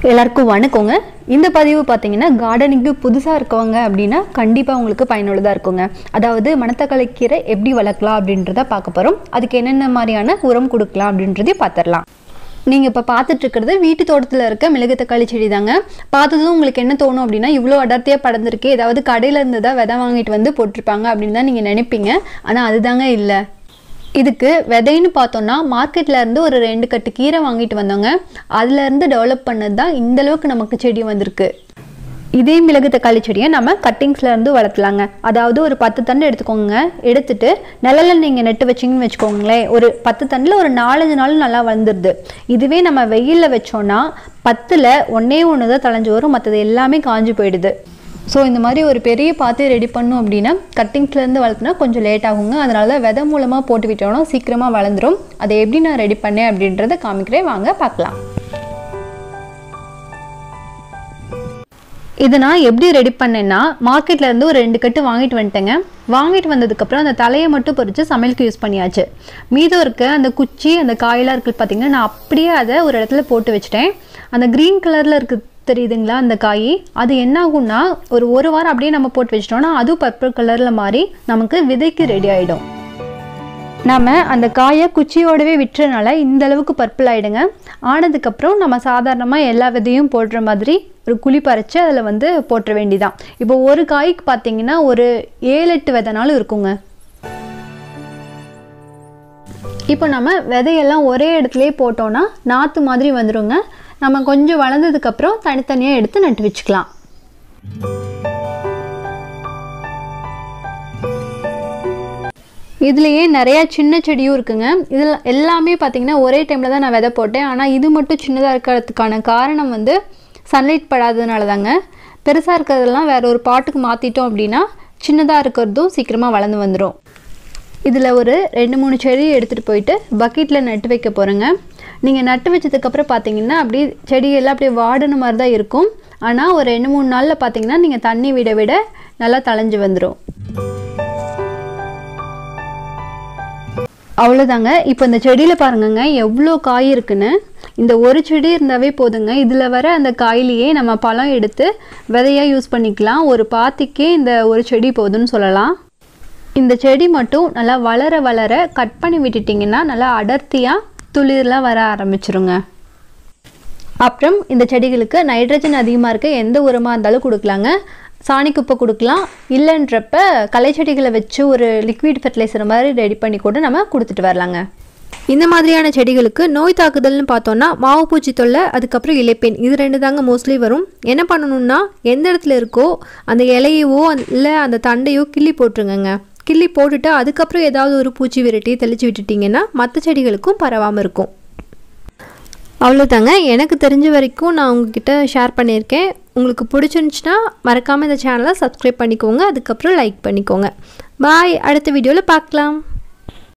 எல்லாருக்கும் வணக்கங்க இந்த பதிவு பார்த்தீங்கன்னா கார்டனிங்க்கு புதுசாக இருக்கவங்க அப்படின்னா கண்டிப்பாக உங்களுக்கு பயனுள்ளதாக இருக்குங்க அதாவது மணத்தக்காளி கீரை எப்படி வளர்க்கலாம் அப்படின்றத பார்க்க போகிறோம் அதுக்கு என்னென்ன மாதிரியான உரம் கொடுக்கலாம் அப்படின்றதையும் பார்த்துடலாம் நீங்கள் இப்போ பார்த்துட்டு இருக்கிறது வீட்டு தோட்டத்தில் இருக்க மிளகு தக்காளி செடி தாங்க பார்த்ததும் உங்களுக்கு என்ன தோணும் அப்படின்னா இவ்வளோ அடர்த்தியாக படர்ந்துருக்கு ஏதாவது கடையில் இருந்து தான் விதை வாங்கிட்டு வந்து போட்டிருப்பாங்க அப்படின்னு தான் நீங்கள் நினைப்பீங்க ஆனால் அதுதாங்க இல்லை இதுக்கு விதைன்னு பார்த்தோம்னா மார்க்கெட்ல இருந்து ஒரு ரெண்டு கட்டு கீரை வாங்கிட்டு வந்தோங்க அதுல இருந்து டெவலப் பண்ணது தான் இந்த அளவுக்கு நமக்கு செடி வந்திருக்கு இதே மிளகு தக்காளி செடியை நம்ம கட்டிங்ஸ்ல இருந்து வளர்த்தலாங்க அதாவது ஒரு பத்து தண்டு எடுத்துக்கோங்க எடுத்துட்டு நிழல்ல நீங்க நட்டு வச்சீங்கன்னு வச்சுக்கோங்களேன் ஒரு பத்து தண்டில் ஒரு நாலஞ்சு நாள் நல்லா வளர்ந்துருது இதுவே நம்ம வெயில்ல வச்சோம்னா பத்துல ஒன்னே ஒன்று தான் தளைஞ்சு வரும் மற்றது எல்லாமே காஞ்சு போயிடுது ஸோ இந்த மாதிரி ஒரு பெரிய பாத்தி ரெடி பண்ணும் அப்படின்னா கட்டிங்ஸ்லேருந்து வளர்த்துனா கொஞ்சம் லேட் ஆகுங்க அதனால விதை மூலமாக போட்டு விட்டோம்னா சீக்கிரமாக வளர்ந்துரும் அதை எப்படி நான் ரெடி பண்ணேன் அப்படின்றத காமிக்கிறேன் வாங்க பார்க்கலாம் இதை நான் எப்படி ரெடி பண்ணேன்னா மார்க்கெட்ல இருந்து ஒரு ரெண்டு கட்டு வாங்கிட்டு வந்துட்டேங்க வாங்கிட்டு வந்ததுக்கப்புறம் அந்த தலையை மட்டும் பொறிச்சு சமையலுக்கு யூஸ் பண்ணியாச்சு மீதம் இருக்க அந்த குச்சி அந்த காயெல்லாம் இருக்குது பார்த்தீங்கன்னா நான் அப்படியே அதை ஒரு இடத்துல போட்டு வச்சுட்டேன் அந்த க்ரீன் கலரில் இருக்கு தெரியுதுங்களா அந்த காய் அது என்ன ஆகும்னா ஒரு ஒரு வாரம் அப்படியே நம்ம போட்டு வச்சிட்டோம்னா அதுவும் பர்பிள் கலரில் மாறி நமக்கு விதைக்கு ரெடி ஆகிடும் நம்ம அந்த காயை குச்சியோடவே விட்டுறனால இந்த அளவுக்கு பர்பிள் ஆகிடுங்க ஆனதுக்கப்புறம் நம்ம சாதாரணமாக எல்லா விதையும் போடுற மாதிரி ஒரு குழி பறித்து அதில் வந்து போட்டுற வேண்டிதான் இப்போ ஒரு காய்க்கு பார்த்தீங்கன்னா ஒரு ஏழு எட்டு விதைனாலும் இருக்குங்க இப்போ நம்ம விதையெல்லாம் ஒரே இடத்துலயே போட்டோம்னா நாற்று மாதிரி வந்துடுங்க நம்ம கொஞ்சம் வளர்ந்ததுக்கப்புறம் தனித்தனியாக எடுத்து நட்டு வச்சுக்கலாம் இதுலேயே நிறையா சின்ன செடியும் இருக்குங்க இதில் எல்லாமே பார்த்தீங்கன்னா ஒரே டைமில் தான் நான் விதை போட்டேன் ஆனால் இது மட்டும் சின்னதாக இருக்கிறதுக்கான காரணம் வந்து சன்லைட் படாததுனால தாங்க பெருசாக இருக்கிறதெல்லாம் வேற ஒரு பாட்டுக்கு மாற்றிட்டோம் அப்படின்னா சின்னதாக இருக்கிறதும் சீக்கிரமாக வளர்ந்து வந்துடும் இதில் ஒரு ரெண்டு மூணு செடி எடுத்துகிட்டு போயிட்டு பக்கெட்டில் நட்டு வைக்க போகிறேங்க நீங்கள் நட்டு வச்சதுக்கப்புறம் பார்த்தீங்கன்னா அப்படியே செடியெல்லாம் அப்படியே வாடின மாதிரி தான் இருக்கும் ஆனால் ஒரு ரெண்டு மூணு நாளில் பார்த்தீங்கன்னா நீங்கள் தண்ணி விட விட நல்லா தளைஞ்சு வந்துடும் அவ்வளோதாங்க இப்போ இந்த செடியில் பாருங்கங்க எவ்வளோ காய் இருக்குன்னு இந்த ஒரு செடி இருந்தாவே போதுங்க இதில் வர அந்த காயிலேயே நம்ம பழம் எடுத்து விதையாக யூஸ் பண்ணிக்கலாம் ஒரு பாத்திக்கே இந்த ஒரு செடி போதும்னு சொல்லலாம் இந்த செடி மட்டும் நல்லா வளர வளர கட் பண்ணி விட்டுட்டிங்கன்னா நல்லா அடர்த்தியாக துளிர்லாம் வர ஆரம்பிச்சிருங்க அப்புறம் இந்த செடிகளுக்கு நைட்ரஜன் அதிகமாக இருக்க எந்த உரமாக இருந்தாலும் கொடுக்கலாங்க சாணி குப்பை கொடுக்கலாம் இல்லைன்றப்ப களை செடிகளை வச்சு ஒரு லிக்விட் ஃபெர்டிலைசர் மாதிரி ரெடி பண்ணி கூட நம்ம கொடுத்துட்டு வரலாங்க இந்த மாதிரியான செடிகளுக்கு நோய் தாக்குதல்னு பார்த்தோன்னா மாவு பூச்சி தொல்லை அதுக்கப்புறம் இலைப்பெண் இது ரெண்டு தாங்க மோஸ்ட்லி வரும் என்ன பண்ணணும்னா எந்த இடத்துல இருக்கோ அந்த இலையவோ இல்லை அந்த தண்டையோ கிள்ளி போட்டுருங்கங்க கிள்ளி போட்டுட்டு அதுக்கப்புறம் ஏதாவது ஒரு பூச்சி விரட்டி தெளித்து விட்டுட்டிங்கன்னா மற்ற செடிகளுக்கும் பரவாமல் இருக்கும் அவ்வளோதாங்க எனக்கு தெரிஞ்ச வரைக்கும் நான் உங்ககிட்ட ஷேர் பண்ணியிருக்கேன் உங்களுக்கு பிடிச்சிருந்துச்சுன்னா மறக்காமல் இந்த சேனலை சப்ஸ்கிரைப் பண்ணிக்கோங்க அதுக்கப்புறம் லைக் பண்ணிக்கோங்க பாய் அடுத்த வீடியோவில் பார்க்கலாம்